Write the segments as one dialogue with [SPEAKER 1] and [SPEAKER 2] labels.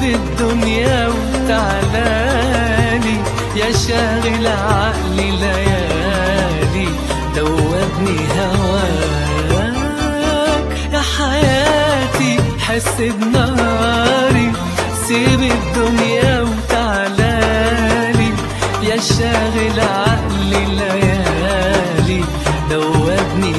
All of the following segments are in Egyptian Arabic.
[SPEAKER 1] الدنيا وتعالالي يا شاغل عقلي ليالي دوبني هواك يا حياتي حس بناري سيب الدنيا وتعالالي يا شاغل عقلي ليالي دوبني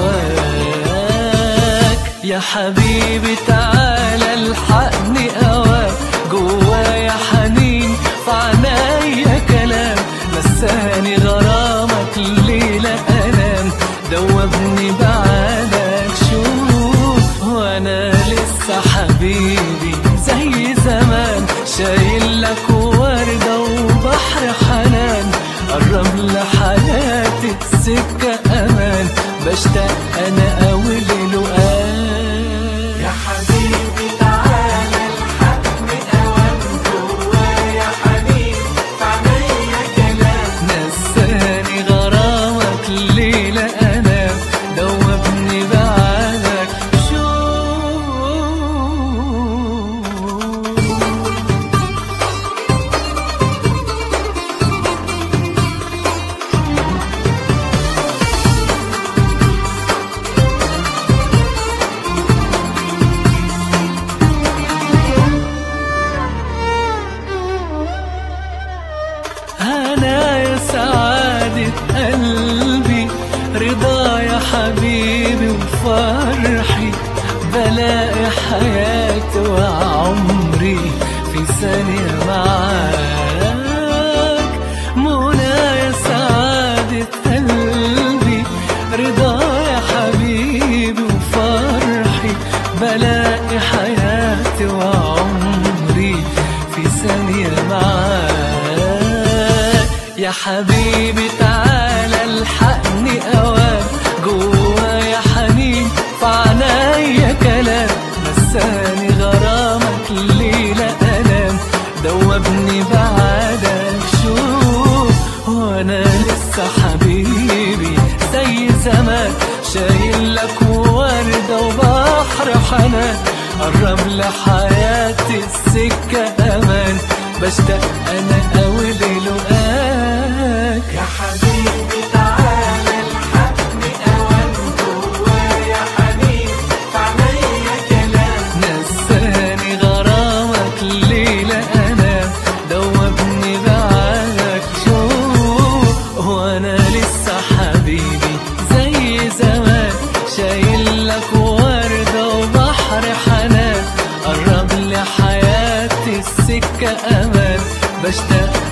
[SPEAKER 1] هواك يا حبيبي تعالى الحقني أواك جوايا حنين في عينيا كلام نساني غرامك الليلة أنام دوبني بعدك شوف وأنا لسه حبيبي زي زمان شايل لك وردة وبحر حنان قرب لحياتي السكة أمان بشتاق أنا أوي للقاك
[SPEAKER 2] يا حبيبي تعالى الحقني أوام جوايا حنين في عينيا كلام
[SPEAKER 1] نساني غرامك الليلة أنا دوبني بعدك شوف أنا يا سعادة قلبي رضا يا حبيبي وفرحي بلاقي حياتي وعمري في ثانية معاك منى يا سعادة قلبي رضا يا حبيبي وفرحي بلاقي حياتي وعمري في ثانية معاك يا حبيبي تعالى الحقني أوام جوايا حنين في عينيا كلام نساني غرامك الليلة أنام دوبني بعدك شوف وأنا لسه حبيبي زي زمان شايل لك وردة وبحر حنان قرب لحياتي السكة أمان بشتاق أنا أوي للقاك
[SPEAKER 2] يا حبيبي تعالى الحقني أوام جوايا حنين في عينيا كلام
[SPEAKER 1] نساني غرامك الليلة أنا دوبني بعدك شوف وأنا لسه حبيبي زي زمان شايل لك وردة وبحر حنان قرب لحياتي السكة أمان بشتاق